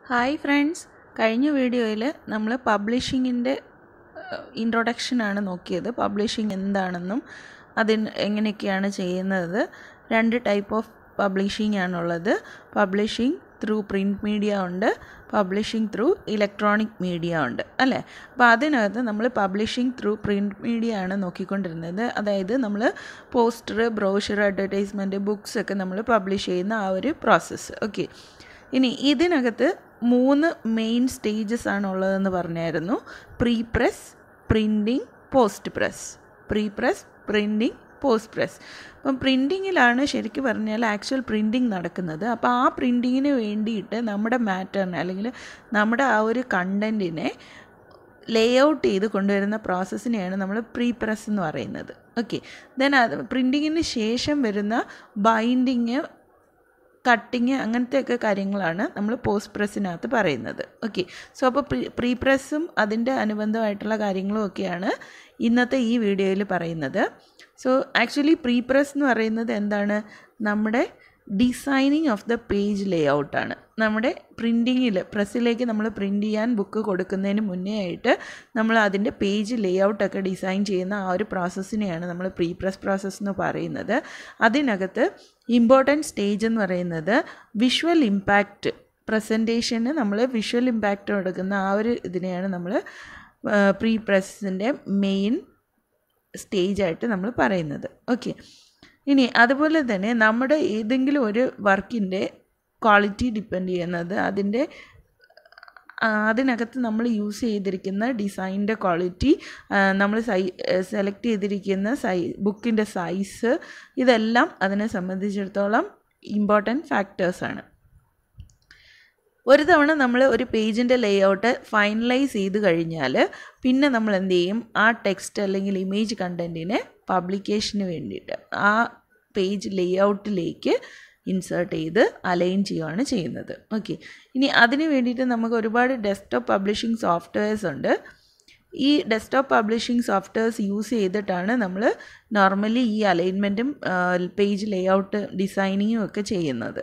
Hi friends കഴിഞ്ഞ വീഡിയോയിൽ നമ്മൾ പബ്ലിഷിങ്ങിൻ്റെ ഇൻട്രൊഡക്ഷനാണ് നോക്കിയത് പബ്ലിഷിംഗ് എന്താണെന്നും അതിന് എങ്ങനെയൊക്കെയാണ് ചെയ്യുന്നത് രണ്ട് ടൈപ്പ് ഓഫ് പബ്ലിഷിംഗ് ആണുള്ളത് പബ്ലിഷിംഗ് ത്രൂ പ്രിൻറ്റ് മീഡിയ ഉണ്ട് പബ്ലിഷിംഗ് ത്രൂ ഇലക്ട്രോണിക് മീഡിയ ഉണ്ട് അല്ലേ അപ്പോൾ അതിനകത്ത് നമ്മൾ പബ്ലിഷിംഗ് ത്രൂ പ്രിൻറ്റ് മീഡിയ ആണ് നോക്കിക്കൊണ്ടിരുന്നത് അതായത് നമ്മൾ പോസ്റ്റർ ബ്രോഷർ അഡ്വർടൈസ്മെൻറ്റ് ബുക്സ് ഒക്കെ നമ്മൾ പബ്ലിഷ് ചെയ്യുന്ന ആ ഒരു പ്രോസസ്സ് ഓക്കെ ഇനി ഇതിനകത്ത് മൂന്ന് മെയിൻ സ്റ്റേജസ് ആണ് ഉള്ളതെന്ന് പറഞ്ഞായിരുന്നു pre press printing post press pre press printing post press അപ്പം പ്രിൻറ്റിങ്ങിലാണ് ശരിക്കും പറഞ്ഞാൽ ആക്ച്വൽ പ്രിൻറ്റിങ് നടക്കുന്നത് അപ്പോൾ ആ പ്രിൻറ്റിങ്ങിന് വേണ്ടിയിട്ട് നമ്മുടെ മാറ്ററിനെ അല്ലെങ്കിൽ നമ്മുടെ ആ ഒരു കണ്ടൻറ്റിനെ ലേ ഔട്ട് ചെയ്ത് കൊണ്ടുവരുന്ന പ്രോസസ്സിനെയാണ് നമ്മൾ പ്രീ പ്രസ് എന്ന് പറയുന്നത് ഓക്കെ ദെൻ അത് പ്രിൻറ്റിങ്ങിന് ശേഷം വരുന്ന ബൈൻഡിങ് കട്ടിങ് അങ്ങനത്തെയൊക്കെ കാര്യങ്ങളാണ് നമ്മൾ പോസ്റ്റ് പ്രസ്സിനകത്ത് പറയുന്നത് ഓക്കെ സോ അപ്പോൾ പ്രീ പ്രീ പ്രസ്സും അതിൻ്റെ അനുബന്ധമായിട്ടുള്ള കാര്യങ്ങളും ഒക്കെയാണ് ഇന്നത്തെ ഈ വീഡിയോയിൽ പറയുന്നത് സോ ആക്ച്വലി പ്രീ പ്രസ് എന്ന് പറയുന്നത് എന്താണ് നമ്മുടെ ഡിസൈനിങ് ഓഫ് ദ പേജ് ലേ ഔട്ടാണ് നമ്മുടെ പ്രിൻറ്റിങ്ങിൽ പ്രസ്സിലേക്ക് നമ്മൾ പ്രിൻ്റ് ചെയ്യാൻ ബുക്ക് കൊടുക്കുന്നതിന് മുന്നേ ആയിട്ട് നമ്മൾ അതിൻ്റെ പേജ് ലേ ഔട്ടൊക്കെ ഡിസൈൻ ചെയ്യുന്ന ആ ഒരു പ്രോസസ്സിനെയാണ് നമ്മൾ പ്രീ പ്രസ് പ്രോസസ്സ് എന്ന് പറയുന്നത് അതിനകത്ത് ഇമ്പോർട്ടൻറ്റ് സ്റ്റേജ് എന്ന് പറയുന്നത് വിഷ്വൽ ഇമ്പാക്റ്റ് പ്രസൻറ്റേഷന് നമ്മൾ വിഷ്വൽ ഇമ്പാക്റ്റ് കൊടുക്കുന്ന ആ ഒരു ഇതിനെയാണ് നമ്മൾ പ്രീ പ്രസ്സിൻ്റെ മെയിൻ സ്റ്റേജായിട്ട് നമ്മൾ പറയുന്നത് ഓക്കെ ഇനി അതുപോലെ തന്നെ നമ്മുടെ ഏതെങ്കിലും ഒരു വർക്കിൻ്റെ ക്വാളിറ്റി ഡിപ്പെൻഡ് ചെയ്യുന്നത് അതിൻ്റെ അതിനകത്ത് നമ്മൾ യൂസ് ചെയ്തിരിക്കുന്ന ഡിസൈനിൻ്റെ ക്വാളിറ്റി നമ്മൾ സൈ സെലക്ട് ചെയ്തിരിക്കുന്ന സൈ ബുക്കിൻ്റെ സൈസ് ഇതെല്ലാം അതിനെ സംബന്ധിച്ചിടത്തോളം ഇമ്പോർട്ടൻറ്റ് ഫാക്ടേഴ്സാണ് ഒരു തവണ നമ്മൾ ഒരു പേജിൻ്റെ ലേഔട്ട് ഫൈനലൈസ് ചെയ്ത് കഴിഞ്ഞാൽ പിന്നെ നമ്മൾ എന്ത് ചെയ്യും ആ ടെക്സ്റ്റ് അല്ലെങ്കിൽ ഇമേജ് കണ്ടൻറ്റിനെ പബ്ലിക്കേഷന് വേണ്ടിയിട്ട് ആ പേജ് ലേഔട്ടിലേക്ക് ഇൻസേർട്ട് ചെയ്ത് അലൈൻ ചെയ്യുകയാണ് ചെയ്യുന്നത് ഓക്കെ ഇനി അതിന് വേണ്ടിയിട്ട് നമുക്ക് ഒരുപാട് ഡെസ്ക്ടോപ്പ് പബ്ലിഷിംഗ് സോഫ്റ്റ്വെയർസ് ഉണ്ട് ഈ ഡെസ്ക്ടോപ്പ് പബ്ലിഷിംഗ് സോഫ്റ്റ്വെയർസ് യൂസ് ചെയ്തിട്ടാണ് നമ്മൾ നോർമലി ഈ അലൈൻമെൻറ്റും പേജ് ലേഔട്ട് ഡിസൈനിങ്ങും ഒക്കെ ചെയ്യുന്നത്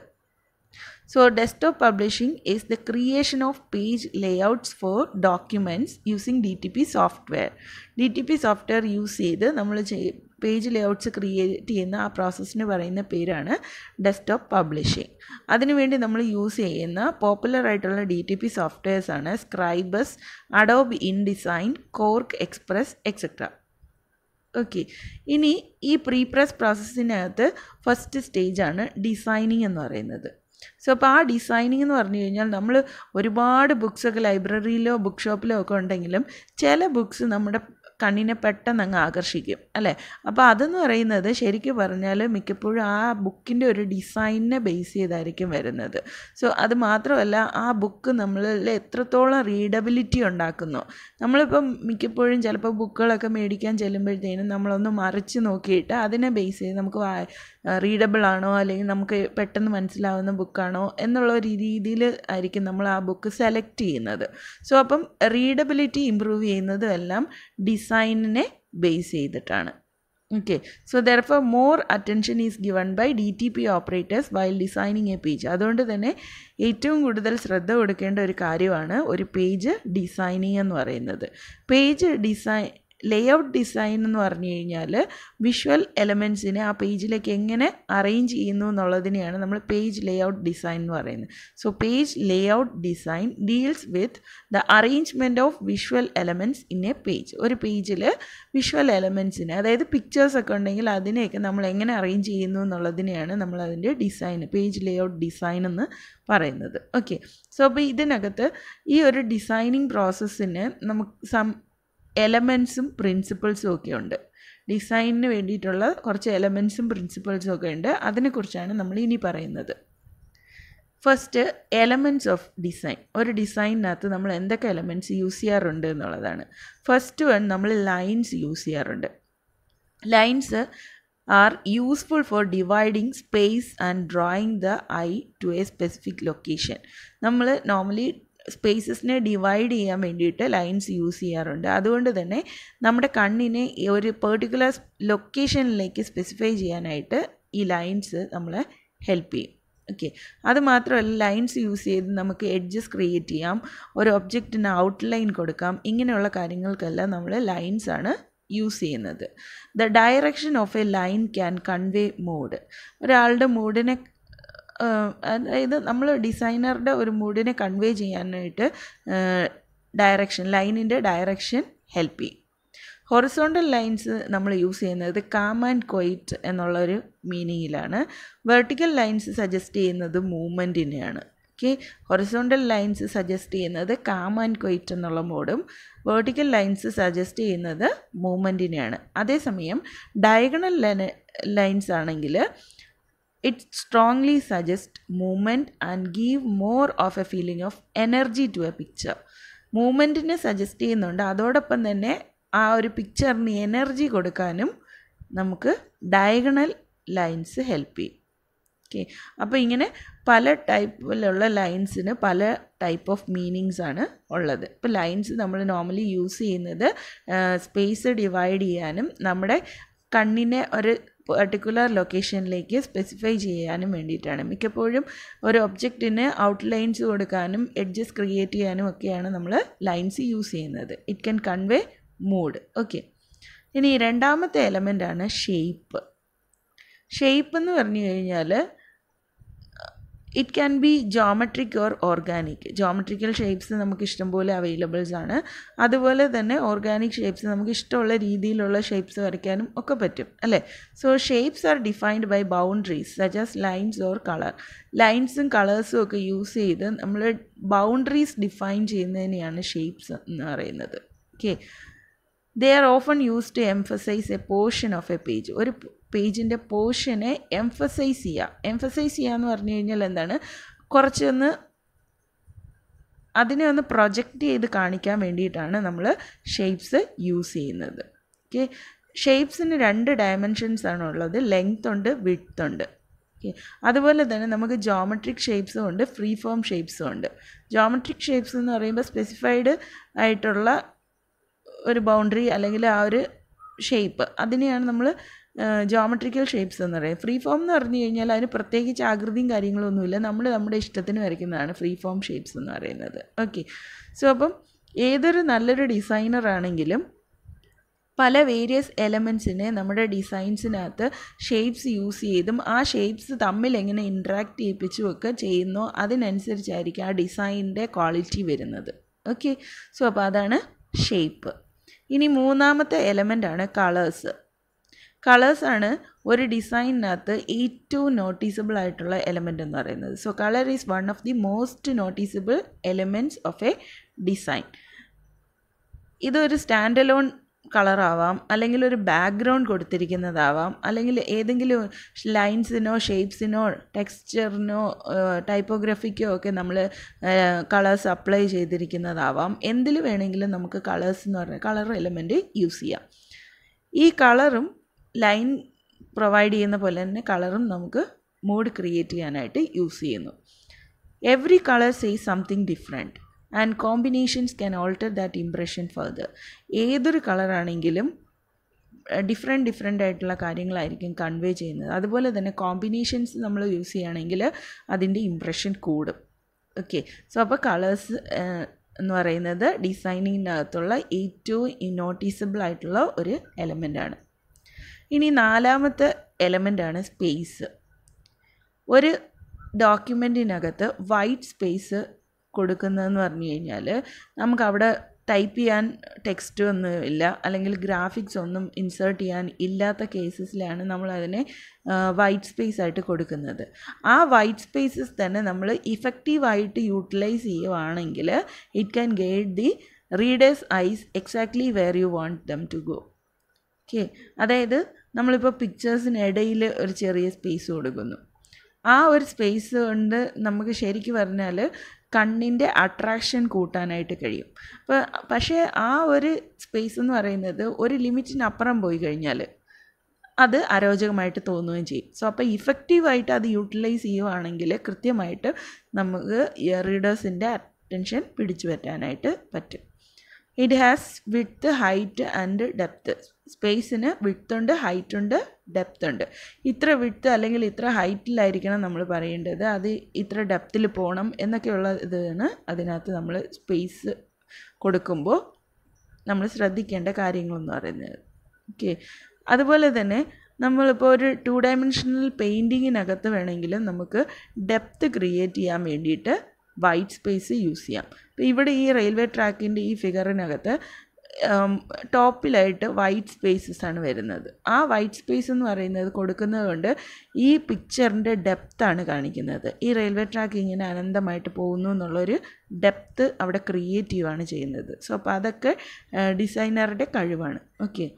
So desktop publishing is the creation of page layouts for documents using DTP software. DTP software use ചെയ്ത് നമ്മൾ പേജ് ലേഔട്ട്സ് ക്രിയേറ്റ് ചെയ്യുന്ന ആ പ്രോസസ്സിന് പറയുന്ന പേരാണ് ഡെസ്ക്ടോപ്പ് പബ്ലിഷിംഗ് അതിനുവേണ്ടി നമ്മൾ യൂസ് ചെയ്യുന്ന പോപ്പുലർ ആയിട്ടുള്ള ഡി ടി പി സോഫ്റ്റ്വെയർസ് ആണ് Scribus Adobe InDesign Quark Express etcetera okay ഇനി ഈ പ്രീ പ്രസ് പ്രോസസ്സിനകത്ത് ഫസ്റ്റ് സ്റ്റേജാണ് ഡിസൈനിങ് എന്ന് പറയുന്നത് സോ അപ്പോൾ ആ ഡിസൈനിങ് എന്ന് പറഞ്ഞു കഴിഞ്ഞാൽ നമ്മൾ ഒരുപാട് ബുക്സൊക്കെ ലൈബ്രറിയിലോ ബുക്ക് ഷോപ്പിലോ ഒക്കെ ഉണ്ടെങ്കിലും ചില ബുക്സ് നമ്മുടെ കണ്ണിനെ പെട്ടെന്ന് അങ്ങ് ആകർഷിക്കും അല്ലേ അപ്പോൾ അതെന്ന് പറയുന്നത് ശരിക്കും പറഞ്ഞാൽ മിക്കപ്പോഴും ആ ബുക്കിൻ്റെ ഒരു ഡിസൈനിനെ ബേസ് ചെയ്തായിരിക്കും വരുന്നത് സോ അത് മാത്രമല്ല ആ ബുക്ക് നമ്മളിൽ എത്രത്തോളം റീഡബിലിറ്റി ഉണ്ടാക്കുന്നു നമ്മളിപ്പം മിക്കപ്പോഴും ചിലപ്പോൾ ബുക്കുകളൊക്കെ മേടിക്കാൻ ചെല്ലുമ്പോഴത്തേനും നമ്മളൊന്ന് മറിച്ച് നോക്കിയിട്ട് അതിനെ ബേസ് ചെയ്ത് നമുക്ക് റീഡബിൾ ആണോ അല്ലെങ്കിൽ നമുക്ക് പെട്ടെന്ന് മനസ്സിലാവുന്ന ബുക്കാണോ എന്നുള്ള ഒരു രീതിയിൽ ആയിരിക്കും നമ്മൾ ആ ബുക്ക് സെലക്ട് ചെയ്യുന്നത് സോ അപ്പം റീഡബിലിറ്റി ഇമ്പ്രൂവ് ചെയ്യുന്നതും എല്ലാം ഡിസൈനിനെ ബേസ് ചെയ്തിട്ടാണ് okay so therefore more attention is given by D T P operators while designing a page അതുകൊണ്ട് തന്നെ ഏറ്റവും കൂടുതൽ ശ്രദ്ധ കൊടുക്കേണ്ട ഒരു കാര്യമാണ് ഒരു പേജ് ഡിസൈനിങ് എന്ന് പറയുന്നത് പേജ് ഡിസൈൻ ലേഔട്ട് ഡിസൈൻ എന്ന് പറഞ്ഞു കഴിഞ്ഞാൽ വിഷ്വൽ എലമെൻസിനെ ആ പേജിലേക്ക് എങ്ങനെ അറേഞ്ച് ചെയ്യുന്നു എന്നുള്ളതിനെയാണ് നമ്മൾ പേജ് ലേഔട്ട് ഡിസൈൻ എന്ന് പറയുന്നത് so page layout design deals with the arrangement of visual elements in a page ഒരു പേജിൽ വിഷ്വൽ എലമെൻസിനെ അതായത് പിക്ചേഴ്സ് ഒക്കെ ഉണ്ടെങ്കിൽ അതിനെയൊക്കെ നമ്മൾ എങ്ങനെ അറേഞ്ച് ചെയ്യുന്നു എന്നുള്ളതിനെയാണ് നമ്മൾ അതിൻ്റെ ഡിസൈൻ പേജ് ലേഔട്ട് ഡിസൈൻ എന്ന് പറയുന്നത് ഓക്കെ സോ അപ്പോൾ ഇതിനകത്ത് ഈ ഒരു ഡിസൈനിങ് പ്രോസസ്സിന് നമുക്ക് സം എലമെൻസും പ്രിൻസിപ്പിൾസും ഒക്കെ ഉണ്ട് ഡിസൈനിന് വേണ്ടിയിട്ടുള്ള കുറച്ച് എലമെൻസും പ്രിൻസിപ്പിൾസും ഒക്കെ ഉണ്ട് അതിനെക്കുറിച്ചാണ് നമ്മൾ ഇനി പറയുന്നത് ഫസ്റ്റ് എലമെൻറ്റ്സ് ഓഫ് ഡിസൈൻ ഒരു ഡിസൈനിനകത്ത് നമ്മൾ എന്തൊക്കെ എലമെൻറ്റ്സ് യൂസ് ചെയ്യാറുണ്ട് എന്നുള്ളതാണ് ഫസ്റ്റ് വൺ നമ്മൾ ലൈൻസ് യൂസ് ചെയ്യാറുണ്ട് lines are useful for dividing space and drawing the eye to a specific location നമ്മൾ നോർമലി സ്പേസസിനെ ഡിവൈഡ് ചെയ്യാൻ വേണ്ടിയിട്ട് ലൈൻസ് യൂസ് ചെയ്യാറുണ്ട് അതുകൊണ്ട് തന്നെ നമ്മുടെ കണ്ണിനെ ഒരു പെർട്ടിക്കുലർ ലൊക്കേഷനിലേക്ക് സ്പെസിഫൈ ചെയ്യാനായിട്ട് ഈ ലൈൻസ് നമ്മളെ ഹെൽപ്പ് ചെയ്യും ഓക്കെ അത് മാത്രമല്ല ലൈൻസ് യൂസ് ചെയ്ത് നമുക്ക് എഡ്ജസ് ക്രിയേറ്റ് ചെയ്യാം ഒരു ഒബ്ജക്റ്റിന് ഔട്ട്ലൈൻ കൊടുക്കാം ഇങ്ങനെയുള്ള കാര്യങ്ങൾക്കെല്ലാം നമ്മൾ ലൈൻസ് ആണ് യൂസ് ചെയ്യുന്നത് the direction of a line can convey mood ഒരാളുടെ മൂഡിനെ അതായത് നമ്മൾ ഡിസൈനറുടെ ഒരു മൂഡിനെ കൺവേ ചെയ്യാനായിട്ട് ഡയറക്ഷൻ ലൈനിൻ്റെ ഡയറക്ഷൻ ഹെൽപ്പ് ചെയ്യും ഹൊറിസോണ്ടൽ ലൈൻസ് നമ്മൾ യൂസ് ചെയ്യുന്നത് കാം ആൻഡ് ക്വൈറ്റ് എന്നുള്ളൊരു മീനിങ്ങിലാണ് വെർട്ടിക്കൽ ലൈൻസ് സജസ്റ്റ് ചെയ്യുന്നത് മൂവ്മെൻറ്റിനെയാണ് ഓക്കെ ഹൊറിസോണ്ടൽ ലൈൻസ് സജസ്റ്റ് ചെയ്യുന്നത് കാം ആൻഡ് ക്വൈറ്റ് എന്നുള്ള മോഡും വേർട്ടിക്കൽ ലൈൻസ് സജസ്റ്റ് ചെയ്യുന്നത് മൂവ്മെൻറ്റിനെയാണ് അതേസമയം ഡയഗണൽ ലൈൻസ് ആണെങ്കിൽ it strongly suggest movement and give more of a feeling of energy to a picture മൂവ്മെൻറ്റിനെ സജസ്റ്റ് ചെയ്യുന്നുണ്ട് അതോടൊപ്പം തന്നെ ആ ഒരു പിക്ചറിന് എനർജി കൊടുക്കാനും നമുക്ക് ഡയഗണൽ ലൈൻസ് ഹെൽപ്പ് ചെയ്യും ഓക്കെ അപ്പോൾ ഇങ്ങനെ പല ടൈപ്പിലുള്ള ലൈൻസിന് പല ടൈപ്പ് ഓഫ് മീനിങ്സ് ആണ് ഉള്ളത് ഇപ്പോൾ ലൈൻസ് നമ്മൾ നോർമലി യൂസ് ചെയ്യുന്നത് സ്പേസ് ഡിവൈഡ് ചെയ്യാനും നമ്മുടെ കണ്ണിനെ ഒരു പർട്ടിക്കുലർ ലൊക്കേഷനിലേക്ക് സ്പെസിഫൈ ചെയ്യാനും വേണ്ടിയിട്ടാണ് മിക്കപ്പോഴും ഒരു ഒബ്ജക്റ്റിന് ഔട്ട്ലൈൻസ് കൊടുക്കാനും എഡ്ജസ് ക്രിയേറ്റ് ചെയ്യാനും ഒക്കെയാണ് നമ്മൾ ലൈൻസ് യൂസ് ചെയ്യുന്നത് it can convey mood okay ഇനി രണ്ടാമത്തെ എലമെൻ്റാണ് ഷേപ്പ് ഷേപ്പ് എന്ന് പറഞ്ഞു കഴിഞ്ഞാൽ it can be geometric or organic geometrical shapes നമുക്ക് ഇഷ്ടംപോലെ അവൈലബിൾസ് ആണ് അതുപോലെ തന്നെ ഓർഗാനിക് ഷേപ്സ് നമുക്ക് ഇഷ്ടമുള്ള രീതിയിലുള്ള ഷേപ്സ് വരയ്ക്കാനും ഒക്കെ പറ്റും അല്ലേ so shapes are defined by boundaries such as lines or colour ലൈൻസും കളേഴ്സും ഒക്കെ യൂസ് ചെയ്ത് നമ്മൾ ബൗണ്ടറീസ് ഡിഫൈൻ ചെയ്യുന്നതിനെയാണ് ഷേപ്സ് എന്ന് പറയുന്നത് okay they are often used to emphasize a portion of a page ഒരു പേജിൻ്റെ പോർഷനെ എംഫസൈസ് ചെയ്യുക എംഫസൈസ് ചെയ്യുക എന്ന് പറഞ്ഞു കഴിഞ്ഞാൽ എന്താണ് കുറച്ചൊന്ന് അതിനെ ഒന്ന് പ്രൊജക്റ്റ് ചെയ്ത് കാണിക്കാൻ വേണ്ടിയിട്ടാണ് നമ്മൾ ഷേപ്സ് യൂസ് ചെയ്യുന്നത് ഓക്കെ ഷേപ്സിന് രണ്ട് ഡയമെൻഷൻസ് ആണ് ഉള്ളത് ലെങ്ത് ഉണ്ട് വിഡ്ത്ത് ഉണ്ട് ഓക്കെ അതുപോലെ തന്നെ നമുക്ക് ജോമെട്രിക് ഷേപ്സും ഉണ്ട് ഫ്രീ ഫോം ഷേപ്സും ഉണ്ട് ജോമെട്രിക് ഷേപ്സ് എന്ന് പറയുമ്പോൾ സ്പെസിഫൈഡ് ആയിട്ടുള്ള ഒരു ബൗണ്ടറി അല്ലെങ്കിൽ ആ ഒരു ഷേപ്പ് അതിനെയാണ് നമ്മൾ ജോമെട്രിക്കൽ ഷേപ്സ് എന്ന് പറയുന്നത് ഫ്രീ ഫോം എന്ന് പറഞ്ഞു കഴിഞ്ഞാൽ അതിന് പ്രത്യേകിച്ച് ആകൃതിയും കാര്യങ്ങളൊന്നുമില്ല നമ്മൾ നമ്മുടെ ഇഷ്ടത്തിന് വരയ്ക്കുന്നതാണ് ഫ്രീ ഫോം ഷേപ്സ് എന്ന് പറയുന്നത് ഓക്കെ സോ അപ്പം ഏതൊരു നല്ലൊരു ഡിസൈനർ ആണെങ്കിലും പല വേരിയസ് എലമെൻസിനെ നമ്മുടെ ഡിസൈൻസിനകത്ത് ഷേപ്സ് യൂസ് ചെയ്തും ആ ഷേപ്സ് തമ്മിൽ എങ്ങനെ ഇൻട്രാക്ട് ചെയ്യിപ്പിച്ചും ഒക്കെ ചെയ്യുന്നോ അതിനനുസരിച്ചായിരിക്കും ആ ഡിസൈനിൻ്റെ ക്വാളിറ്റി വരുന്നത് ഓക്കെ സോ അപ്പോൾ അതാണ് ഷേപ്പ് ഇനി മൂന്നാമത്തെ എലമെൻ്റാണ് കളേഴ്സ് കളേഴ്സാണ് ഒരു ഡിസൈനിനകത്ത് ഏറ്റവും നോട്ടീസബിൾ ആയിട്ടുള്ള എലമെൻ്റ് എന്ന് പറയുന്നത് so colour is one of the most noticeable elements of a design ഇതൊരു സ്റ്റാൻഡ് അലോൺ കളറാവാം അല്ലെങ്കിൽ ഒരു ബാക്ക്ഗ്രൗണ്ട് കൊടുത്തിരിക്കുന്നതാവാം അല്ലെങ്കിൽ ഏതെങ്കിലും ലൈൻസിനോ ഷേപ്സിനോ ടെക്സ്ചറിനോ ടൈപ്പോഗ്രഫിക്കോ ഒക്കെ നമ്മൾ കളേഴ്സ് അപ്ലൈ ചെയ്തിരിക്കുന്നതാവാം എന്തിൽ വേണമെങ്കിലും നമുക്ക് കളേഴ്സ് എന്ന് പറഞ്ഞാൽ കളർ എലമെൻറ്റ് യൂസ് ചെയ്യാം ഈ കളറും ലൈൻ പ്രൊവൈഡ് ചെയ്യുന്ന പോലെ തന്നെ കളറും നമുക്ക് മൂഡ് ക്രിയേറ്റ് ചെയ്യാനായിട്ട് യൂസ് ചെയ്യുന്നു every colour says something different and combinations can alter that impression further ഏതൊരു കളറാണെങ്കിലും ഡിഫറെൻറ്റ് ഡിഫറെൻ്റ് ആയിട്ടുള്ള കാര്യങ്ങളായിരിക്കും കൺവേ ചെയ്യുന്നത് അതുപോലെ തന്നെ കോമ്പിനേഷൻസ് നമ്മൾ യൂസ് ചെയ്യുകയാണെങ്കിൽ അതിൻ്റെ ഇംപ്രഷൻ കൂടും ഓക്കെ സോ അപ്പോൾ കളേഴ്സ് എന്ന് പറയുന്നത് ഡിസൈനിങ്ങിനകത്തുള്ള ഏറ്റവും നോട്ടീസബിൾ ആയിട്ടുള്ള ഒരു എലമെൻ്റാണ് ഇനി നാലാമത്തെ എലമെൻ്റാണ് സ്പേസ് ഒരു ഡോക്യുമെൻറ്റിനകത്ത് വൈറ്റ് സ്പേസ് കൊടുക്കുന്നതെന്ന് പറഞ്ഞു കഴിഞ്ഞാൽ നമുക്ക് അവിടെ ടൈപ്പ് ചെയ്യാൻ ടെക്സ്റ്റ് ഒന്നും ഇല്ല അല്ലെങ്കിൽ ഗ്രാഫിക്സ് ഒന്നും ഇൻസേർട്ട് ചെയ്യാൻ ഇല്ലാത്ത കേസസിലാണ് നമ്മൾ അതിനെ വൈറ്റ് സ്പേസ് ആയിട്ട് കൊടുക്കുന്നത് ആ വൈറ്റ് സ്പേസസ് തന്നെ നമ്മൾ ഇഫക്റ്റീവായിട്ട് യൂട്ടിലൈസ് ചെയ്യുവാണെങ്കിൽ it can guide the readers eyes exactly where you want them to go okay അതായത് നമ്മളിപ്പോൾ പിക്ചേഴ്സിനിടയിൽ ഒരു ചെറിയ സ്പേസ് കൊടുക്കുന്നു ആ ഒരു സ്പേസ് കൊണ്ട് നമുക്ക് ശരിക്കും പറഞ്ഞാൽ കണ്ണിൻ്റെ അട്രാക്ഷൻ കൂട്ടാനായിട്ട് കഴിയും അപ്പോൾ പക്ഷേ ആ ഒരു സ്പേസ് എന്ന് പറയുന്നത് ഒരു ലിമിറ്റിനപ്പുറം പോയി കഴിഞ്ഞാൽ അത് അരോചകമായിട്ട് തോന്നുകയും ചെയ്യും സോ അപ്പോൾ ഇഫക്റ്റീവായിട്ട് അത് യൂട്ടിലൈസ് ചെയ്യുവാണെങ്കിൽ കൃത്യമായിട്ട് നമുക്ക് റീഡേഴ്സിൻ്റെ അറ്റൻഷൻ പിടിച്ചു പറ്റാനായിട്ട് പറ്റും it has width height and depth സ്പേസിന് വിഡ്ത്ത് ഉണ്ട് ഹൈറ്റ് ഉണ്ട് ഡെപ്ത്ത് ഉണ്ട് ഇത്ര വിഡ്ത്ത് അല്ലെങ്കിൽ ഇത്ര ഹൈറ്റിലായിരിക്കണം നമ്മൾ പറയേണ്ടത് അത് ഇത്ര ഡെപ്തിൽ പോകണം എന്നൊക്കെയുള്ള ഇതാണ് അതിനകത്ത് നമ്മൾ സ്പേസ് കൊടുക്കുമ്പോൾ നമ്മൾ ശ്രദ്ധിക്കേണ്ട കാര്യങ്ങളെന്ന് പറയുന്നത് ഓക്കെ അതുപോലെ തന്നെ നമ്മളിപ്പോൾ ഒരു ടു ഡയമെൻഷണൽ പെയിൻറ്റിങ്ങിനകത്ത് വേണമെങ്കിലും നമുക്ക് ഡെപ്ത്ത് ക്രിയേറ്റ് ചെയ്യാൻ വേണ്ടിയിട്ട് വൈറ്റ് സ്പേസ് യൂസ് ചെയ്യാം ഇപ്പോൾ ഇവിടെ ഈ റെയിൽവേ ട്രാക്കിൻ്റെ ഈ ഫിഗറിനകത്ത് ടോപ്പിലായിട്ട് വൈറ്റ് സ്പേസസ് ആണ് വരുന്നത് ആ വൈറ്റ് സ്പേസ് എന്ന് പറയുന്നത് കൊടുക്കുന്നത് കൊണ്ട് ഈ പിക്ചറിൻ്റെ ഡെപ്ത്താണ് കാണിക്കുന്നത് ഈ റെയിൽവേ ട്രാക്ക് ഇങ്ങനെ അനന്തമായിട്ട് പോകുന്നു എന്നുള്ളൊരു ഡെപ്ത്ത് അവിടെ ക്രിയേറ്റീവാണ് ചെയ്യുന്നത് സോ അപ്പോൾ അതൊക്കെ ഡിസൈനറുടെ കഴിവാണ് ഓക്കെ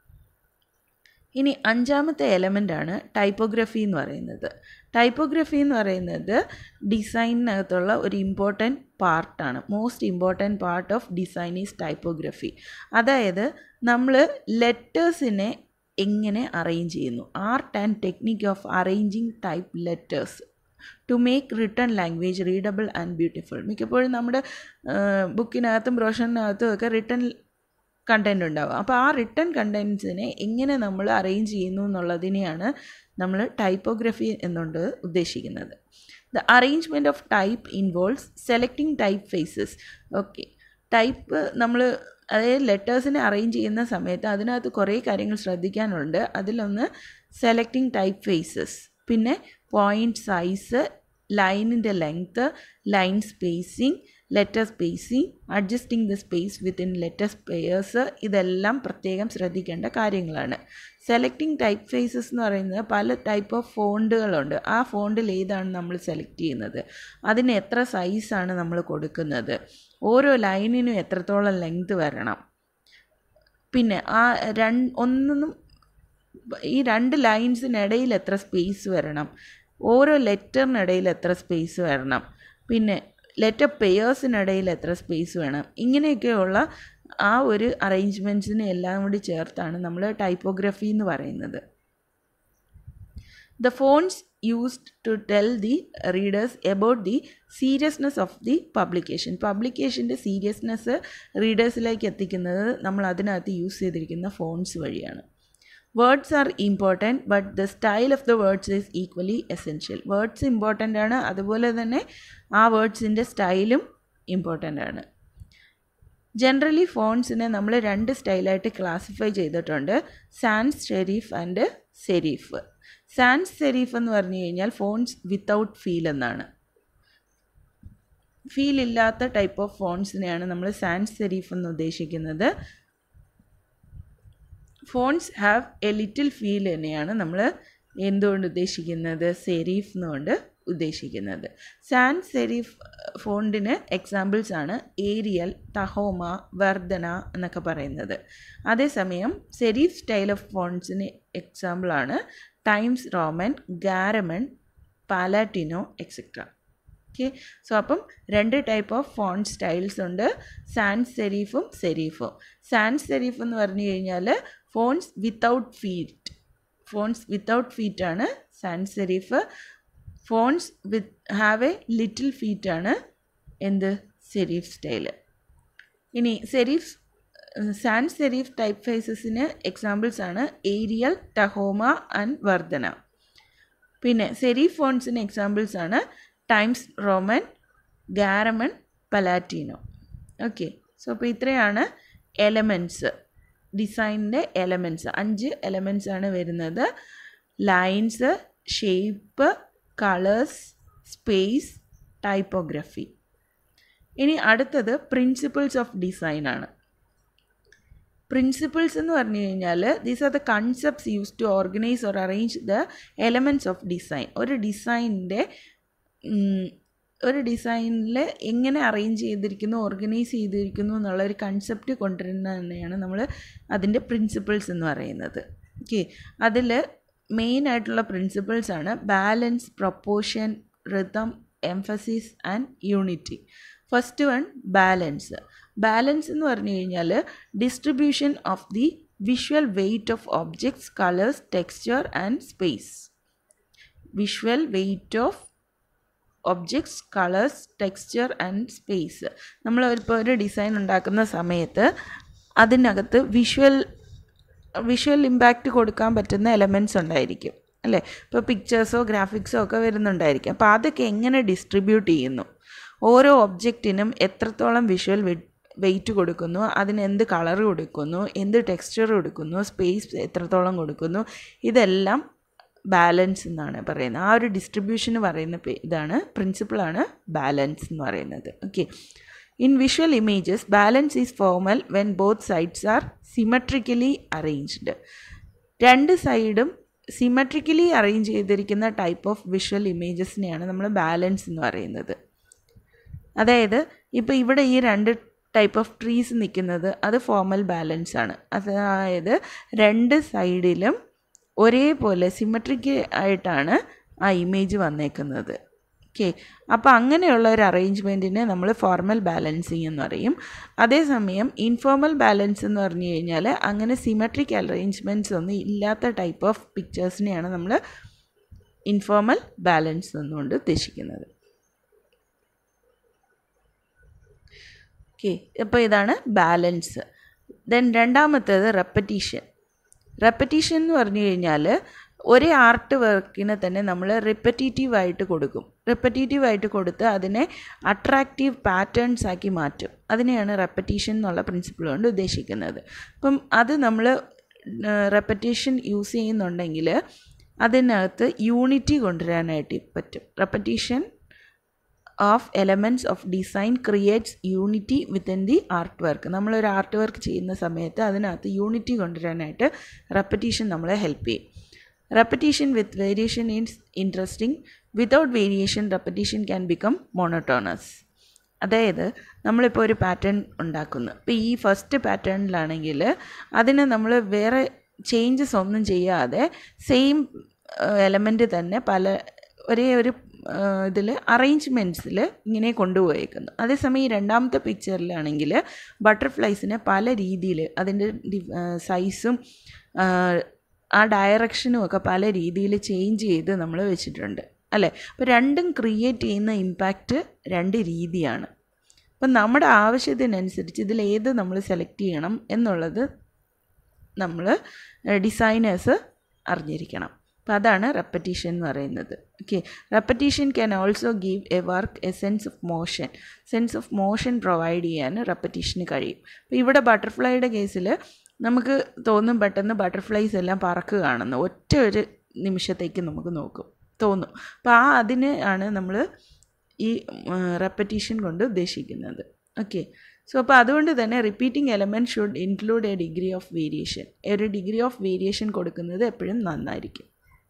ഇനി അഞ്ചാമത്തെ എലമെൻ്റാണ് ടൈപ്പോഗ്രഫി എന്ന് പറയുന്നത് ടൈപ്പോഗ്രഫി എന്ന് പറയുന്നത് ഡിസൈനിനകത്തുള്ള ഒരു ഇമ്പോർട്ടൻറ്റ് പാർട്ടാണ് most important part of design is typography അതായത് നമ്മൾ ലെറ്റേഴ്സിനെ എങ്ങനെ അറേഞ്ച് ചെയ്യുന്നു art and technique of arranging type letters to make written language readable and beautiful മിക്കപ്പോഴും നമ്മുടെ ബുക്കിനകത്തും ബ്രോഷറിനകത്തും ഒക്കെ റിട്ടേൺ കണ്ടൻറ് ഉണ്ടാവും അപ്പോൾ ആ റിട്ടേൺ കണ്ടൻസിനെ എങ്ങനെ നമ്മൾ അറേഞ്ച് ചെയ്യുന്നു എന്നുള്ളതിനെയാണ് നമ്മൾ ടൈപ്പോഗ്രഫി എന്നുകൊണ്ട് ഉദ്ദേശിക്കുന്നത് the arrangement of type involves selecting type faces okay type നമ്മൾ അതായത് ലെറ്റേഴ്സിനെ അറേഞ്ച് ചെയ്യുന്ന സമയത്ത് അതിനകത്ത് കുറേ കാര്യങ്ങൾ ശ്രദ്ധിക്കാനുണ്ട് അതിലൊന്ന് സെലക്ടിങ് ടൈപ്പ് ഫേസസ് പിന്നെ പോയിൻറ്റ് സൈസ് ലൈനിൻ്റെ length line spacing letter spacing adjusting the space within letter pairs ഇതെല്ലാം പ്രത്യേകം ശ്രദ്ധിക്കേണ്ട കാര്യങ്ങളാണ് സെലക്ടിങ് ടൈപ്പ് ഫേസസ് എന്ന് പറയുന്നത് പല ടൈപ്പ് ഓഫ് ഫോണ്ടുകളുണ്ട് ആ ഫോണ്ടിൽ ഏതാണ് നമ്മൾ സെലക്ട് ചെയ്യുന്നത് അതിന് എത്ര സൈസാണ് നമ്മൾ കൊടുക്കുന്നത് ഓരോ ലൈനിനും എത്രത്തോളം ലെങ്ത് വരണം പിന്നെ ആ രണ്ട് ഒന്നും ഈ രണ്ട് ലൈൻസിനിടയിൽ എത്ര സ്പേസ് വരണം ഓരോ ലെറ്ററിനിടയിൽ എത്ര സ്പേസ് വരണം പിന്നെ ലെറ്റർ പെയേഴ്സിനിടയിൽ എത്ര സ്പേസ് വേണം ഇങ്ങനെയൊക്കെയുള്ള ആ ഒരു അറേഞ്ച്മെൻറ്റ്സിനെ എല്ലാം കൂടി ചേർത്താണ് നമ്മൾ ടൈപ്പോഗ്രഫി എന്ന് പറയുന്നത് the fonts used to tell the readers about the seriousness of the publication പബ്ലിക്കേഷൻ്റെ സീരിയസ്നെസ് റീഡേഴ്സിലേക്ക് എത്തിക്കുന്നത് നമ്മൾ അതിനകത്ത് യൂസ് ചെയ്തിരിക്കുന്ന ഫോൺസ് വഴിയാണ് words are important but the style of the words is equally essential words important ആണ് അതുപോലെ തന്നെ ആ വേർഡ്സിൻ്റെ സ്റ്റൈലും ഇമ്പോർട്ടൻ്റ് ആണ് ജനറലി ഫോൺസിനെ നമ്മൾ രണ്ട് സ്റ്റൈലായിട്ട് ക്ലാസിഫൈ ചെയ്തിട്ടുണ്ട് sans serif and serif sans serif എന്ന് പറഞ്ഞു കഴിഞ്ഞാൽ ഫോൺസ് വിത്തൗട്ട് ഫീൽ എന്നാണ് ഫീൽ ഇല്ലാത്ത ടൈപ്പ് ഓഫ് ഫോൺസിനെയാണ് നമ്മൾ സാൻസ് സെരീഫ് എന്ന് ഉദ്ദേശിക്കുന്നത് fonts have a little feet തന്നെയാണ് നമ്മൾ എന്തുകൊണ്ട് ഉദ്ദേശിക്കുന്നത് സെരീഫ് എന്നുകൊണ്ട് ഉദ്ദേശിക്കുന്നത് സാൻ സെരീഫ് ഫോണ്ടിന് എക്സാമ്പിൾസ് ആണ് ഏരിയൽ തഹോമ വർദ്ധന എന്നൊക്കെ പറയുന്നത് അതേസമയം സെരീഫ് സ്റ്റൈൽ ഓഫ് ഫോൺസിന് എക്സാമ്പിളാണ് Times Roman Garamond Palatino etcetera okay so അപ്പം രണ്ട് ടൈപ്പ് ഓഫ് ഫോൺ സ്റ്റൈൽസ് ഉണ്ട് സാൻസ് സെരീഫും സെരീഫും സാൻസ് സെരീഫ് എന്ന് പറഞ്ഞു കഴിഞ്ഞാൽ fonts without feet fonts without feet ആണ് sans serif fonts with have a little feet ആണ് എന്ത് സെരീഫ് സ്റ്റൈല് ഇനി സെരീഫ് സാൻസ് സെരീഫ് ടൈപ്പ് ഫേസസിന് എക്സാമ്പിൾസ് ആണ് ഏരിയൽ ടഹോമ ആൻഡ് വർദ്ധന പിന്നെ സെരീഫ് ഫോൺസിന് എക്സാമ്പിൾസ് ആണ് Times Roman Garamond Palatino okay so അപ്പോൾ ഇത്രയാണ് എലമെൻറ്റ്സ് ഡിസൈനിൻ്റെ എലമെൻറ്റ്സ് അഞ്ച് എലമെൻറ്റ്സ് ആണ് വരുന്നത് lines shape colours space typography ഇനി അടുത്തത് പ്രിൻസിപ്പിൾസ് ഓഫ് ഡിസൈൻ ആണ് പ്രിൻസിപ്പിൾസ് എന്ന് പറഞ്ഞു കഴിഞ്ഞാൽ these are the concepts use to organize or arrange the elements of design ഒരു ഡിസൈനിൻ്റെ ഒരു ഡിസൈനിൽ എങ്ങനെ അറേഞ്ച് ചെയ്തിരിക്കുന്നു ഓർഗനൈസ് ചെയ്തിരിക്കുന്നു എന്നുള്ള ഒരു കൺസെപ്റ്റ് കൊണ്ടുവരുന്നത് തന്നെയാണ് നമ്മൾ അതിൻ്റെ പ്രിൻസിപ്പിൾസ് എന്ന് പറയുന്നത് ഓക്കെ അതിൽ മെയിൻ ആയിട്ടുള്ള പ്രിൻസിപ്പിൾസ് ആണ് balance proportion rhythm emphasis and unity first one balance balance എന്ന് പറഞ്ഞു കഴിഞ്ഞാൽ distribution of the visual weight of objects colours texture and space visual weight of objects colours texture and space നമ്മൾ ഇപ്പോൾ ഒരു design ഉണ്ടാക്കുന്ന സമയത്ത് അതിനകത്ത് വിഷ്വൽ വിഷ്വൽ ഇമ്പാക്റ്റ് കൊടുക്കാൻ പറ്റുന്ന എലമെൻറ്റ്സ് ഉണ്ടായിരിക്കും അല്ലേ ഇപ്പോൾ പിക്ചേഴ്സോ ഗ്രാഫിക്സോ ഒക്കെ വരുന്നുണ്ടായിരിക്കും അപ്പോൾ അതൊക്കെ എങ്ങനെ ഡിസ്ട്രിബ്യൂട്ട് ചെയ്യുന്നു ഓരോ ഒബ്ജക്റ്റിനും എത്രത്തോളം വിഷ്വൽ വെയിറ്റ് കൊടുക്കുന്നു അതിന് എന്ത് കളർ കൊടുക്കുന്നു എന്ത് ടെക്സ്ചർ കൊടുക്കുന്നു സ്പേസ് എത്രത്തോളം കൊടുക്കുന്നു ഇതെല്ലാം ബാലൻസ് എന്നാണ് പറയുന്നത് ആ ഒരു ഡിസ്ട്രിബ്യൂഷന് പറയുന്ന ഇതാണ് പ്രിൻസിപ്പിളാണ് ബാലൻസ് എന്ന് പറയുന്നത് okay in visual images balance is formal when both sides are symmetrically arranged രണ്ട് സൈഡും സിമട്രിക്കലി അറേഞ്ച് ചെയ്തിരിക്കുന്ന ടൈപ്പ് ഓഫ് വിഷ്വൽ ഇമേജസിനെയാണ് നമ്മൾ ബാലൻസ് എന്ന് പറയുന്നത് അതായത് ഇപ്പോൾ ഇവിടെ ഈ രണ്ട് ടൈപ്പ് ഓഫ് ട്രീസ് നിൽക്കുന്നത് അത് ഫോർമൽ ബാലൻസ് ആണ് അതായത് രണ്ട് സൈഡിലും ഒരേപോലെ സിമട്രിക് ആയിട്ടാണ് ആ ഇമേജ് വന്നേക്കുന്നത് ഓക്കെ അപ്പോൾ അങ്ങനെയുള്ള ഒരു അറേഞ്ച്മെൻറ്റിനെ നമ്മൾ ഫോർമൽ ബാലൻസിങ് എന്ന് പറയും അതേസമയം ഇൻഫോർമൽ ബാലൻസ് എന്ന് പറഞ്ഞു കഴിഞ്ഞാൽ അങ്ങനെ സിമട്രിക് അറേഞ്ച്മെൻറ്റ്സ് ഒന്നും ഇല്ലാത്ത ടൈപ്പ് ഓഫ് പിക്ചേഴ്സിനെയാണ് നമ്മൾ ഇൻഫോർമൽ ബാലൻസ് എന്നുകൊണ്ട് ഉദ്ദേശിക്കുന്നത് ഓക്കെ അപ്പോൾ ഇതാണ് ബാലൻസ് ദെൻ രണ്ടാമത്തേത് റെപ്പറ്റീഷൻ റെപ്പറ്റീഷൻ എന്ന് പറഞ്ഞു കഴിഞ്ഞാൽ ഒരേ ആർട്ട് വർക്കിനെ തന്നെ നമ്മൾ റിപ്പറ്റേറ്റീവായിട്ട് കൊടുക്കും റിപ്പറ്റേറ്റീവായിട്ട് കൊടുത്ത് അതിനെ അട്രാക്റ്റീവ് പാറ്റേൺസ് ആക്കി മാറ്റും അതിനെയാണ് റെപ്പറ്റീഷൻ എന്നുള്ള പ്രിൻസിപ്പിൾ കൊണ്ട് ഉദ്ദേശിക്കുന്നത് അപ്പം അത് നമ്മൾ റെപ്പറ്റീഷൻ യൂസ് ചെയ്യുന്നുണ്ടെങ്കിൽ അതിനകത്ത് യൂണിറ്റി കൊണ്ടുവരാനായിട്ട് പറ്റും repetition of elements of design creates unity within the art work നമ്മളൊരു ആർട്ട് വർക്ക് ചെയ്യുന്ന സമയത്ത് അതിനകത്ത് യൂണിറ്റി കൊണ്ടുവരാനായിട്ട് റെപ്പറ്റീഷൻ നമ്മളെ ഹെൽപ്പ് ചെയ്യും repetition with variation is interesting without variation repetition can become monotonous അതായത് നമ്മളിപ്പോൾ ഒരു പാറ്റേൺ ഉണ്ടാക്കുന്നു ഇപ്പോൾ ഈ ഫസ്റ്റ് പാറ്റേണിലാണെങ്കിൽ അതിന് നമ്മൾ വേറെ ചേഞ്ചസ് ഒന്നും ചെയ്യാതെ സെയിം എലമെൻറ്റ് തന്നെ പല ഒരേ ഒരു ഇതിൽ അറേഞ്ച്മെൻറ്റ്സിൽ ഇങ്ങനെ കൊണ്ടുപോയേക്കുന്നു അതേസമയം ഈ രണ്ടാമത്തെ പിക്ചറിലാണെങ്കിൽ ബട്ടർഫ്ലൈസിനെ പല രീതിയിൽ അതിൻ്റെ സൈസും ആ ഡയറക്ഷനും ഒക്കെ പല രീതിയിൽ ചേഞ്ച് ചെയ്ത് നമ്മൾ വെച്ചിട്ടുണ്ട് അല്ലേ അപ്പോൾ രണ്ടും ക്രിയേറ്റ് ചെയ്യുന്ന ഇമ്പാക്റ്റ് രണ്ട് രീതിയാണ് അപ്പം നമ്മുടെ ആവശ്യത്തിനനുസരിച്ച് ഇതിൽ ഏത് നമ്മൾ സെലക്ട് ചെയ്യണം എന്നുള്ളത് നമ്മൾ ഡിസൈനേഴ്സ് അറിഞ്ഞിരിക്കണം അപ്പോൾ അതാണ് റെപ്പറ്റീഷൻ എന്ന് പറയുന്നത് okay repetition can also give a work a sense of motion sense of motion provide ചെയ്യാൻ റെപ്പറ്റീഷന് കഴിയും അപ്പോൾ ഇവിടെ ബട്ടർഫ്ലൈയുടെ കേസിൽ നമുക്ക് തോന്നും പെട്ടെന്ന് ബട്ടർഫ്ലൈസ് എല്ലാം പറക്കുകയാണെന്ന് ഒറ്റ ഒരു നിമിഷത്തേക്ക് നമുക്ക് നോക്കും തോന്നും അപ്പോൾ ആ അതിന് ആണ് നമ്മൾ ഈ റെപ്പറ്റീഷൻ കൊണ്ട് ഉദ്ദേശിക്കുന്നത് ഓക്കെ സോ അപ്പോൾ അതുകൊണ്ട് തന്നെ repeating element should include a degree of variation ഒരു ഡിഗ്രി ഓഫ് വേരിയേഷൻ കൊടുക്കുന്നത് എപ്പോഴും നന്നായിരിക്കും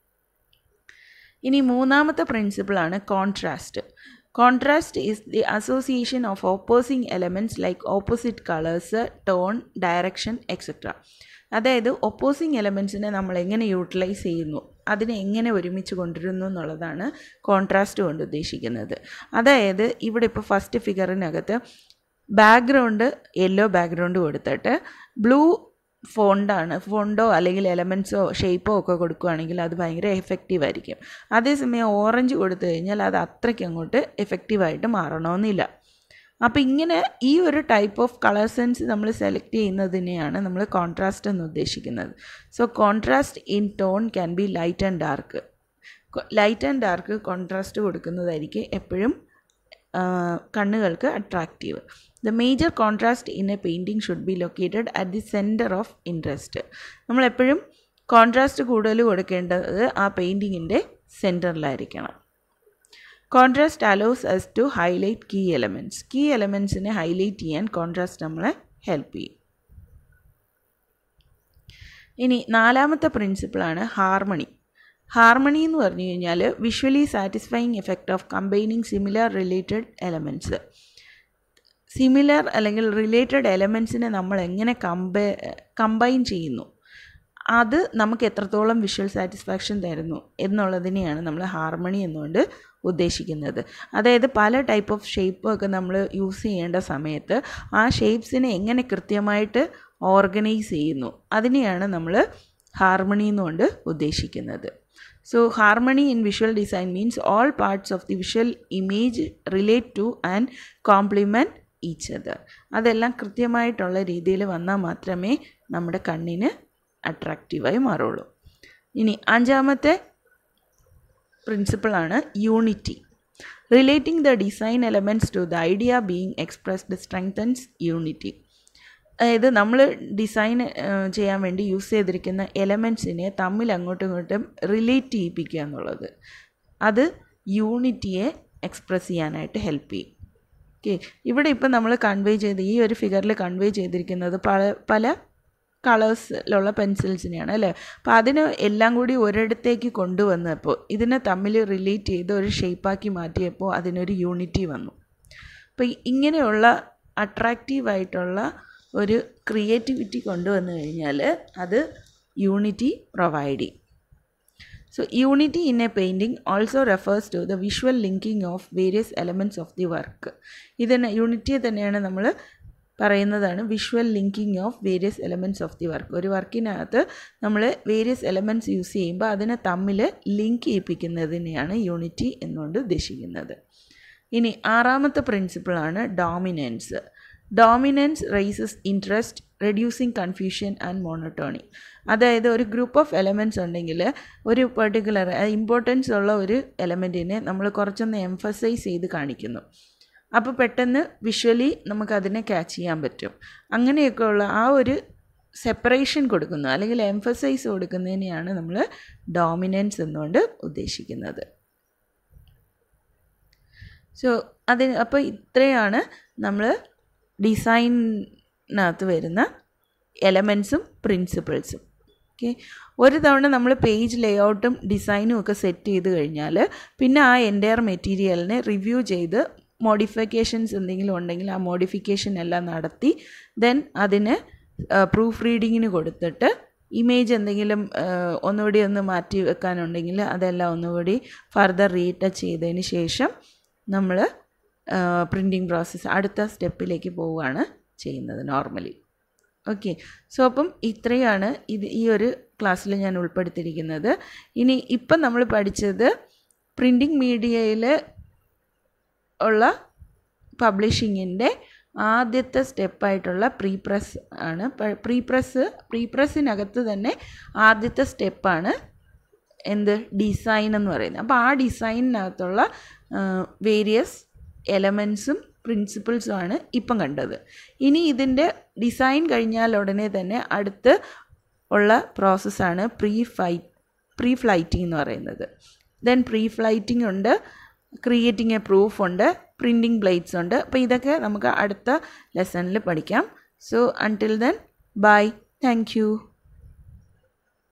ഇനി മൂന്നാമത്തെ പ്രിൻസിപ്പിളാണ് contrast contrast is the association of opposing elements like opposite colours tone direction etcetera അതായത് ഒപ്പോസിങ് എലമെൻറ്റ്സിനെ നമ്മൾ എങ്ങനെ യൂട്ടിലൈസ് ചെയ്യുന്നു അതിനെ എങ്ങനെ ഒരുമിച്ച് കൊണ്ടുവരുന്നു എന്നുള്ളതാണ് കോൺട്രാസ്റ്റ് കൊണ്ട് ഉദ്ദേശിക്കുന്നത് അതായത് ഇവിടെ ഇപ്പോൾ ഫസ്റ്റ് ഫിഗറിനകത്ത് ബാക്ക്ഗ്രൗണ്ട് യെല്ലോ ബാക്ക്ഗ്രൗണ്ട് കൊടുത്തിട്ട് ബ്ലൂ ഫോണ്ടാണ് ഫോണ്ടോ അല്ലെങ്കിൽ എലമെൻറ്റ്സോ ഷേപ്പോ ഒക്കെ കൊടുക്കുകയാണെങ്കിൽ അത് ഭയങ്കര എഫക്റ്റീവ് ആയിരിക്കും അതേസമയം ഓറഞ്ച് കൊടുത്തു കഴിഞ്ഞാൽ അത് അത്രയ്ക്ക് അങ്ങോട്ട് എഫക്റ്റീവായിട്ട് മാറണമെന്നില്ല അപ്പോൾ ഇങ്ങനെ ഈ ഒരു ടൈപ്പ് ഓഫ് കളർ സെൻസ് നമ്മൾ സെലക്ട് ചെയ്യുന്നതിനെയാണ് നമ്മൾ കോൺട്രാസ്റ്റ് എന്ന് ഉദ്ദേശിക്കുന്നത് so contrast in tone can be light and dark light and dark contrast കൊടുക്കുന്നതായിരിക്കും എപ്പോഴും കണ്ണുകൾക്ക് attractive the major contrast in a painting should be located at the centre of interest നമ്മളെപ്പോഴും contrast കൂടുതൽ കൊടുക്കേണ്ടത് ആ പെയിൻറ്റിങ്ങിൻ്റെ സെൻറ്ററിലായിരിക്കണം contrast allows us to highlight key elements key എലമെൻറ്റ്സിനെ ഹൈലൈറ്റ് ചെയ്യാൻ കോൺട്രാസ്റ്റ് നമ്മളെ ഹെൽപ്പ് ചെയ്യും ഇനി നാലാമത്തെ പ്രിൻസിപ്പിളാണ് ഹാർമണി ഹാർമണി എന്ന് പറഞ്ഞു കഴിഞ്ഞാൽ visually satisfying effect of combining similar related elements similar അല്ലെങ്കിൽ റിലേറ്റഡ് എലമെൻറ്റ്സിനെ നമ്മൾ എങ്ങനെ കമ്പ കമ്പൈൻ ചെയ്യുന്നു അത് നമുക്ക് എത്രത്തോളം വിഷ്വൽ സാറ്റിസ്ഫാക്ഷൻ തരുന്നു എന്നുള്ളതിനെയാണ് നമ്മൾ ഹാർമണി എന്നുകൊണ്ട് ഉദ്ദേശിക്കുന്നത് അതായത് പല ടൈപ്പ് ഓഫ് ഷേപ്പ് ഒക്കെ നമ്മൾ യൂസ് ചെയ്യേണ്ട സമയത്ത് ആ ഷേപ്സിനെ എങ്ങനെ കൃത്യമായിട്ട് ഓർഗനൈസ് ചെയ്യുന്നു അതിനെയാണ് നമ്മൾ ഹാർമണി എന്നുകൊണ്ട് ഉദ്ദേശിക്കുന്നത് so harmony in visual design means all parts of the visual image relate to and complement each other അതെല്ലാം കൃത്യമായിട്ടുള്ള രീതിയിൽ വന്നാൽ മാത്രമേ നമ്മുടെ കണ്ണിന് അട്രാക്റ്റീവായി മാറുള്ളൂ ഇനി അഞ്ചാമത്തെ പ്രിൻസിപ്പിളാണ് unity relating the design elements to the idea being expressed strengthens unity അതായത് നമ്മൾ ഡിസൈൻ ചെയ്യാൻ വേണ്ടി യൂസ് ചെയ്തിരിക്കുന്ന എലമെൻറ്റ്സിനെ തമ്മിൽ അങ്ങോട്ടും ഇങ്ങോട്ടും റിലേറ്റ് ചെയ്യിപ്പിക്കുക എന്നുള്ളത് അത് യൂണിറ്റിയെ എക്സ്പ്രസ് ചെയ്യാനായിട്ട് ഹെൽപ്പ് ചെയ്യും ഓക്കെ ഇവിടെ ഇപ്പം നമ്മൾ കൺവേ ചെയ്ത് ഈ ഒരു ഫിഗറിൽ കൺവേ ചെയ്തിരിക്കുന്നത് പല പല കളേഴ്സിലുള്ള പെൻസിൽസിനെയാണ് അല്ലേ അപ്പോൾ അതിന് എല്ലാം കൂടി ഒരിടത്തേക്ക് കൊണ്ടുവന്നപ്പോൾ ഇതിനെ തമ്മിൽ റിലേറ്റ് ചെയ്ത് ഒരു ഷേപ്പാക്കി മാറ്റിയപ്പോൾ അതിനൊരു യൂണിറ്റി വന്നു അപ്പോൾ ഇങ്ങനെയുള്ള അട്രാക്റ്റീവായിട്ടുള്ള ഒരു ക്രിയേറ്റിവിറ്റി കൊണ്ടുവന്നു കഴിഞ്ഞാൽ അത് യൂണിറ്റി പ്രൊവൈഡ് ചെയ്യും so unity in a painting also refers to the visual linking of various elements of the work ഇതിനെ യൂണിറ്റിയെ തന്നെയാണ് നമ്മൾ പറയുന്നതാണ് visual linking of various elements of the work ഒരു വർക്കിനകത്ത് നമ്മൾ വേരിയസ് എലമെൻറ്റ്സ് യൂസ് ചെയ്യുമ്പോൾ അതിനെ തമ്മിൽ ലിങ്ക് ചെയ്യിപ്പിക്കുന്നതിനെയാണ് യൂണിറ്റി എന്നുകൊണ്ട് ഉദ്ദേശിക്കുന്നത് ഇനി ആറാമത്തെ പ്രിൻസിപ്പിളാണ് dominance dominance raises interest reducing confusion and monotony അതായത് ഒരു ഗ്രൂപ്പ് ഓഫ് എലമെൻറ്റ്സ് ഉണ്ടെങ്കിൽ ഒരു പെർട്ടിക്കുലർ ഇമ്പോർട്ടൻസ് ഉള്ള ഒരു എലമെൻറ്റിനെ നമ്മൾ കുറച്ചൊന്ന് എംഫസൈസ് ചെയ്ത് കാണിക്കുന്നു അപ്പോൾ പെട്ടെന്ന് വിഷ്വലി നമുക്കതിനെ ക്യാച്ച് ചെയ്യാൻ പറ്റും അങ്ങനെയൊക്കെയുള്ള ആ ഒരു സെപ്പറേഷൻ കൊടുക്കുന്നു അല്ലെങ്കിൽ എംഫസൈസ് കൊടുക്കുന്നതിനെയാണ് നമ്മൾ ഡോമിനൻസ് എന്നുകൊണ്ട് ഉദ്ദേശിക്കുന്നത് സോ അതിന് അപ്പോൾ ഇത്രയാണ് നമ്മൾ ഡിസൈനകത്ത് വരുന്ന എലമെൻസും പ്രിൻസിപ്പിൾസും ഓക്കെ ഒരു തവണ നമ്മൾ പേജ് ലേഔട്ടും ഡിസൈനും ഒക്കെ സെറ്റ് ചെയ്ത് കഴിഞ്ഞാൽ പിന്നെ ആ എൻറ്റയർ മെറ്റീരിയലിനെ റിവ്യൂ ചെയ്ത് മോഡിഫിക്കേഷൻസ് എന്തെങ്കിലും ഉണ്ടെങ്കിൽ ആ മോഡിഫിക്കേഷൻ എല്ലാം നടത്തി ദെൻ അതിന് പ്രൂഫ് റീഡിങ്ങിന് കൊടുത്തിട്ട് ഇമേജ് എന്തെങ്കിലും ഒന്നുകൂടി ഒന്ന് മാറ്റി വെക്കാനുണ്ടെങ്കിൽ അതെല്ലാം ഒന്നുകൂടി ഫർദർ റീടച്ച് ചെയ്തതിന് ശേഷം നമ്മൾ പ്രിൻറ്റിങ് പ്രോസസ്സ് അടുത്ത സ്റ്റെപ്പിലേക്ക് പോവുകയാണ് ചെയ്യുന്നത് നോർമലി ഓക്കെ സോ അപ്പം ഇത്രയാണ് ഇത് ഈ ഒരു ക്ലാസ്സിൽ ഞാൻ ഉൾപ്പെടുത്തിയിരിക്കുന്നത് ഇനി ഇപ്പം നമ്മൾ പഠിച്ചത് പ്രിൻറ്റിങ് മീഡിയയിൽ ഉള്ള പബ്ലിഷിങ്ങിൻ്റെ ആദ്യത്തെ സ്റ്റെപ്പായിട്ടുള്ള പ്രീ പ്രസ് ആണ് പ്രീ പ്രസ് പ്രീ പ്രസ്സിനകത്ത് തന്നെ ആദ്യത്തെ സ്റ്റെപ്പാണ് എന്ത് ഡിസൈൻ എന്ന് പറയുന്നത് അപ്പോൾ ആ ഡിസൈനിനകത്തുള്ള വേരിയസ് എലമെൻസും പ്രിൻസിപ്പിൾസും ആണ് ഇപ്പം കണ്ടത് ഇനി ഇതിൻ്റെ ഡിസൈൻ കഴിഞ്ഞാൽ ഉടനെ തന്നെ അടുത്ത് ഉള്ള പ്രോസസ്സാണ് പ്രീ ഫൈ പ്രീ ഫ്ലൈറ്റിംഗ് എന്ന് പറയുന്നത് ദെൻ പ്രീ ഫ്ലൈറ്റിംഗ് ഉണ്ട് ക്രിയേറ്റിംഗ് എ പ്രൂഫ് ഉണ്ട് പ്രിൻറ്റിംഗ് പ്ലേറ്റ്സ് ഉണ്ട് അപ്പോൾ ഇതൊക്കെ നമുക്ക് അടുത്ത ലെസണിൽ പഠിക്കാം so until then bye thank U